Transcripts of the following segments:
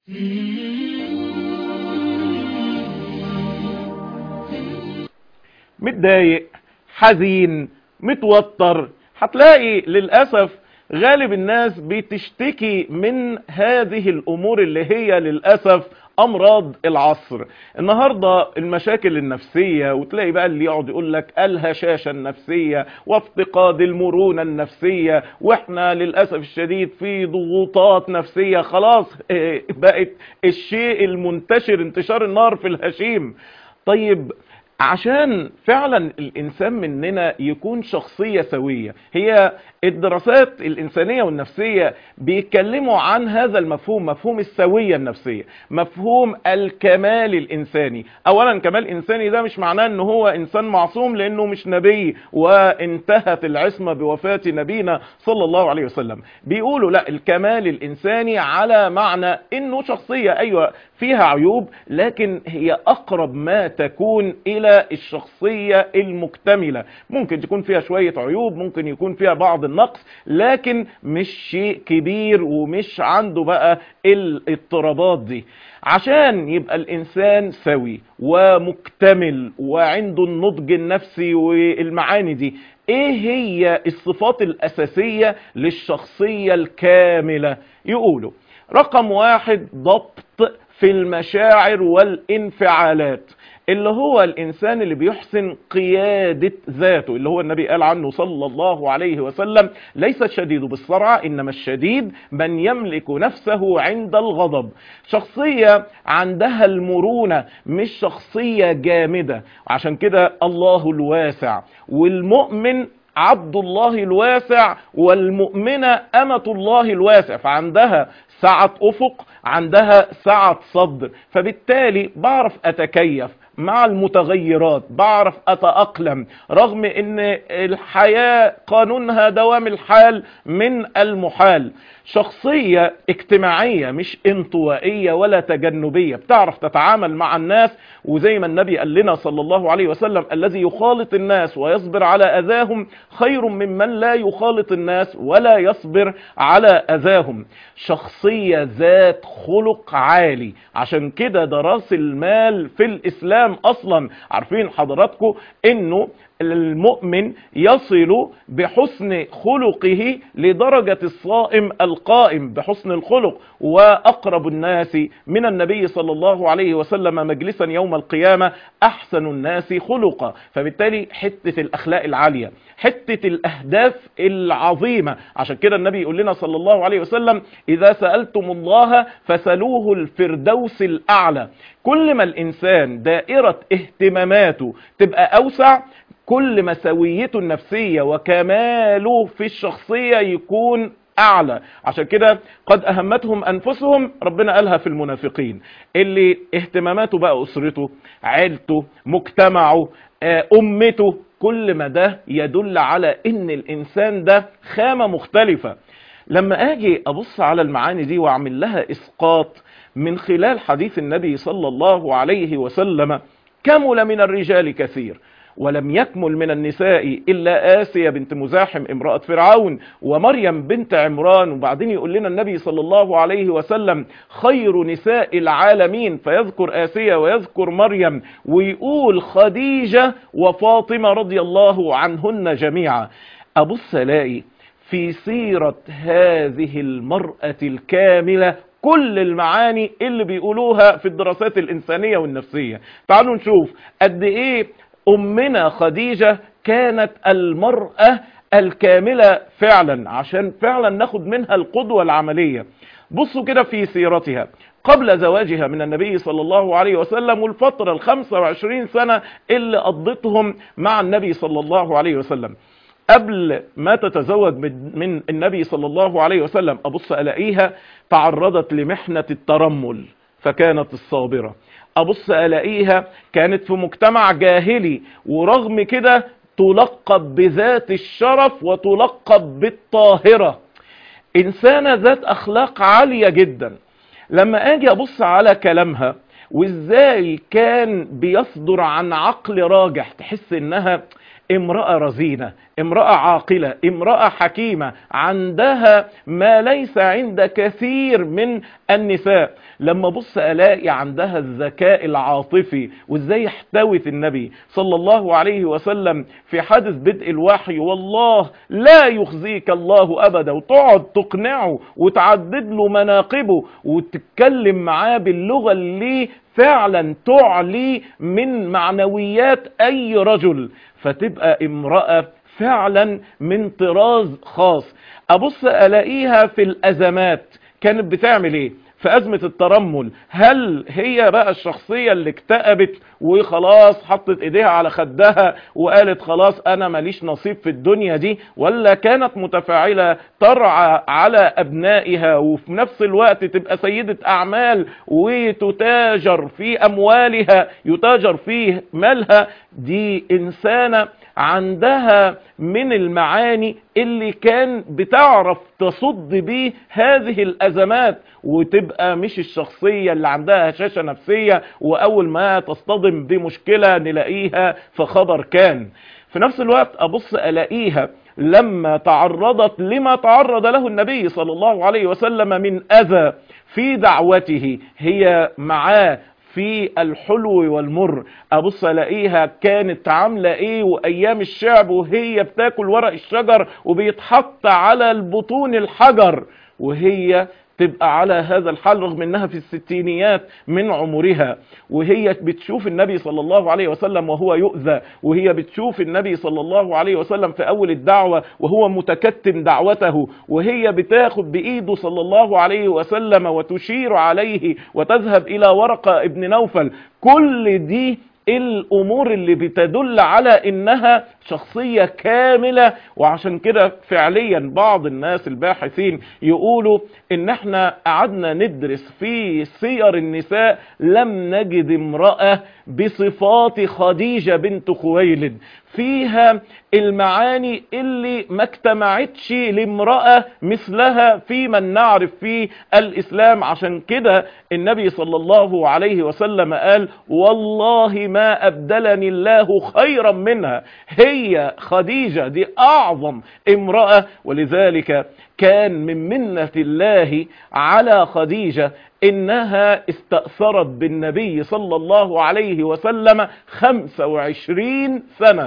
متضايق حزين متوتر هتلاقي للأسف غالب الناس بتشتكي من هذه الأمور اللي هي للأسف امراض العصر النهارده المشاكل النفسيه وتلاقي بقى اللي يقعد يقول لك الهشاشه النفسيه وافتقاد المرونه النفسيه واحنا للاسف الشديد في ضغوطات نفسيه خلاص بقت الشيء المنتشر انتشار النار في الهشيم طيب عشان فعلا الانسان مننا يكون شخصية سوية هي الدراسات الانسانية والنفسية بيتكلموا عن هذا المفهوم مفهوم السوية النفسية مفهوم الكمال الانساني اولا كمال انساني ده مش معناه ان هو انسان معصوم لانه مش نبي وانتهت العصمة بوفاة نبينا صلى الله عليه وسلم بيقولوا لا الكمال الانساني على معنى انه شخصية ايوه فيها عيوب لكن هي اقرب ما تكون الى الشخصية المكتملة ممكن تكون فيها شوية عيوب ممكن يكون فيها بعض النقص لكن مش شيء كبير ومش عنده بقى الاضطرابات دي عشان يبقى الانسان سوي ومكتمل وعنده النضج النفسي والمعاني دي ايه هي الصفات الاساسية للشخصية الكاملة يقولوا رقم واحد ضبط في المشاعر والانفعالات اللي هو الانسان اللي بيحسن قيادة ذاته اللي هو النبي قال عنه صلى الله عليه وسلم ليس الشديد بالصرع انما الشديد من يملك نفسه عند الغضب شخصية عندها المرونة مش شخصية جامدة عشان كده الله الواسع والمؤمن عبد الله الواسع والمؤمنة أمة الله الواسع فعندها سعة أفق عندها سعة صدر فبالتالي بعرف أتكيف مع المتغيرات بعرف أتأقلم رغم ان الحياة قانونها دوام الحال من المحال شخصية اجتماعية مش انطوائية ولا تجنبية بتعرف تتعامل مع الناس وزي ما النبي قال لنا صلى الله عليه وسلم الذي يخالط الناس ويصبر على أذاهم خير ممن لا يخالط الناس ولا يصبر على أذاهم شخصية ذات خلق عالي عشان كده ده راس المال في الإسلام أصلا عارفين حضراتكم انه المؤمن يصل بحسن خلقه لدرجة الصائم القائم بحسن الخلق وأقرب الناس من النبي صلى الله عليه وسلم مجلسا يوم القيامة أحسن الناس خلقا فبالتالي حتة الأخلاق العالية حتة الأهداف العظيمة عشان كده النبي يقول لنا صلى الله عليه وسلم إذا سألتم الله فسلوه الفردوس الأعلى كل ما الإنسان دائرة اهتماماته تبقى أوسع كل ما سويته النفسية وكماله في الشخصية يكون اعلى عشان كده قد اهمتهم انفسهم ربنا قالها في المنافقين اللي اهتماماته بقى اسرته عيلته مجتمعه امته كل ما ده يدل على ان الانسان ده خامة مختلفة لما اجي ابص على المعاني دي واعمل لها اسقاط من خلال حديث النبي صلى الله عليه وسلم كمل من الرجال كثير ولم يكمل من النساء إلا آسيا بنت مزاحم امرأة فرعون ومريم بنت عمران وبعدين يقول لنا النبي صلى الله عليه وسلم خير نساء العالمين فيذكر آسيا ويذكر مريم ويقول خديجة وفاطمة رضي الله عنهن جميعا أبص ألاقي في سيرة هذه المرأة الكاملة كل المعاني اللي بيقولوها في الدراسات الإنسانية والنفسية تعالوا نشوف قد إيه أمنا خديجة كانت المرأة الكاملة فعلا عشان فعلا ناخد منها القدوة العملية بصوا كده في سيرتها قبل زواجها من النبي صلى الله عليه وسلم والفترة الخمسة وعشرين سنة اللي قضتهم مع النبي صلى الله عليه وسلم قبل ما تتزوج من النبي صلى الله عليه وسلم أبص ألاقيها تعرضت لمحنة الترمل فكانت الصابرة ابص الاقيها كانت في مجتمع جاهلي ورغم كده تلقب بذات الشرف وتلقب بالطاهرة انسانة ذات اخلاق عالية جدا لما اجي ابص على كلامها وازاي كان بيصدر عن عقل راجح تحس انها امرأة رزينة امرأة عاقلة امرأة حكيمة عندها ما ليس عند كثير من النساء لما بص الاقي عندها الذكاء العاطفي وازاي احتوت النبي صلى الله عليه وسلم في حادث بدء الوحي والله لا يخزيك الله ابدا وتقعد تقنعه وتعدد له مناقبه وتتكلم معاه باللغة اللي فعلا تعلي من معنويات اي رجل فتبقى امرأة فعلا من طراز خاص ابص الاقيها في الازمات كانت بتعمل ايه في ازمة الترمل هل هي بقى الشخصية اللي اكتئبت وخلاص حطت ايديها على خدها وقالت خلاص انا ماليش نصيب في الدنيا دي ولا كانت متفاعلة ترعى على ابنائها وفي نفس الوقت تبقى سيدة اعمال وتتاجر في اموالها يتاجر في مالها دي انسانة عندها من المعاني اللي كان بتعرف تصد بيه هذه الازمات وتبقى مش الشخصية اللي عندها هشاشة نفسية واول ما تصطدم بمشكلة نلاقيها في خبر كان في نفس الوقت ابص الاقيها لما تعرضت لما تعرض له النبي صلى الله عليه وسلم من اذى في دعوته هي معاه في الحلو والمر ابص الاقيها كانت عامله ايه وايام الشعب وهي بتاكل ورق الشجر وبيتحط على البطون الحجر وهي تبقى على هذا الحال رغم انها في الستينيات من عمرها وهي بتشوف النبي صلى الله عليه وسلم وهو يؤذى وهي بتشوف النبي صلى الله عليه وسلم في اول الدعوة وهو متكتم دعوته وهي بتاخد بايده صلى الله عليه وسلم وتشير عليه وتذهب الى ورقة ابن نوفل كل دي الامور اللي بتدل على انها شخصية كاملة وعشان كده فعليا بعض الناس الباحثين يقولوا ان احنا قعدنا ندرس في سير النساء لم نجد امرأة بصفات خديجة بنت خويلد فيها المعاني اللي ما اجتمعتش لامرأة مثلها في من نعرف في الإسلام عشان كده النبي صلى الله عليه وسلم قال والله ما أبدلني الله خيرا منها هي خديجة دي أعظم امرأة ولذلك كان من منة الله على خديجة انها استأثرت بالنبي صلى الله عليه وسلم 25 سنة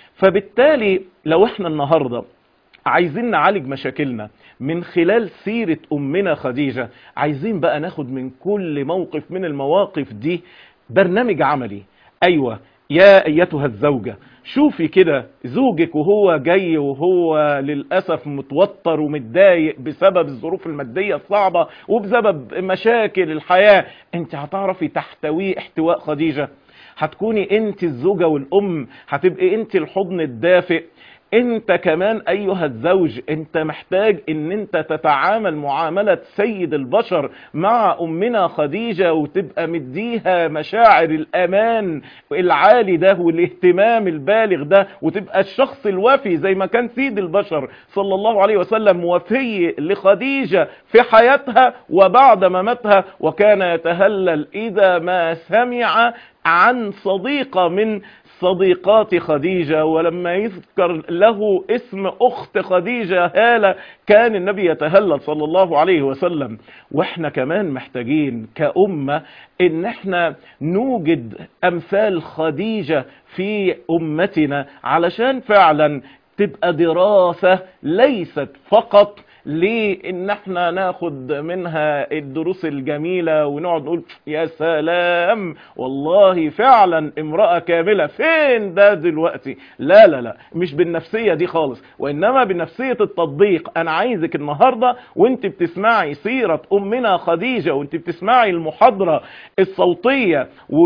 فبالتالي لو احنا النهاردة عايزين نعالج مشاكلنا من خلال سيرة امنا خديجة عايزين بقى ناخد من كل موقف من المواقف دي برنامج عملي ايوه يا ايتها الزوجة شوفي كده زوجك وهو جاي وهو للأسف متوتر ومتضايق بسبب الظروف المادية الصعبة وبسبب مشاكل الحياة انت هتعرفي تحتويه احتواء خديجة هتكوني انت الزوجة والام هتبقي انت الحضن الدافئ انت كمان ايها الزوج انت محتاج ان انت تتعامل معاملة سيد البشر مع امنا خديجة وتبقى مديها مشاعر الامان العالي ده والاهتمام البالغ ده وتبقى الشخص الوفي زي ما كان سيد البشر صلى الله عليه وسلم وفي لخديجة في حياتها وبعد مماتها وكان يتهلل اذا ما سمع عن صديقة من صديقات خديجة ولما يذكر له اسم أخت خديجة هالة كان النبي يتهلل صلى الله عليه وسلم واحنا كمان محتاجين كأمة ان احنا نوجد امثال خديجة في امتنا علشان فعلا تبقى دراسة ليست فقط ليه ان احنا ناخد منها الدروس الجميلة ونقعد نقول يا سلام والله فعلا امرأة كاملة فين ده دلوقتي لا لا لا مش بالنفسية دي خالص وانما بنفسية التطبيق انا عايزك النهاردة وانت بتسمعي سيرة امنا خديجة وانت بتسمعي المحاضرة الصوتية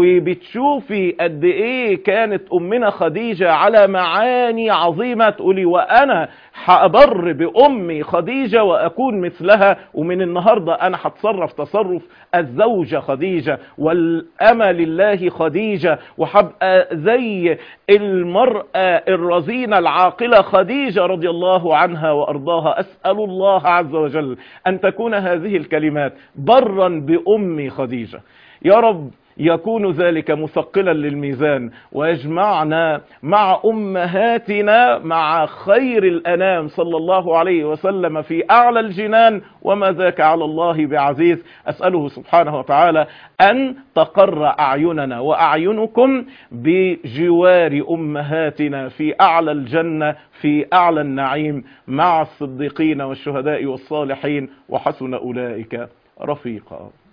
وبتشوفي قد ايه كانت امنا خديجة على معاني عظيمة تقولي وانا هأبر بأمي خديجة وأكون مثلها ومن النهاردة أنا هتصرف تصرف الزوجة خديجة والأمة لله خديجة وحبقى زي المرأة الرزينة العاقلة خديجة رضي الله عنها وأرضاها أسأل الله عز وجل أن تكون هذه الكلمات برا بأمي خديجة يا رب يكون ذلك مثقلا للميزان ويجمعنا مع أمهاتنا مع خير الأنام صلى الله عليه وسلم في أعلى الجنان وما ذاك على الله بعزيز أسأله سبحانه وتعالى أن تقر أعيننا وأعينكم بجوار أمهاتنا في أعلى الجنة في أعلى النعيم مع الصديقين والشهداء والصالحين وحسن أولئك رفيقا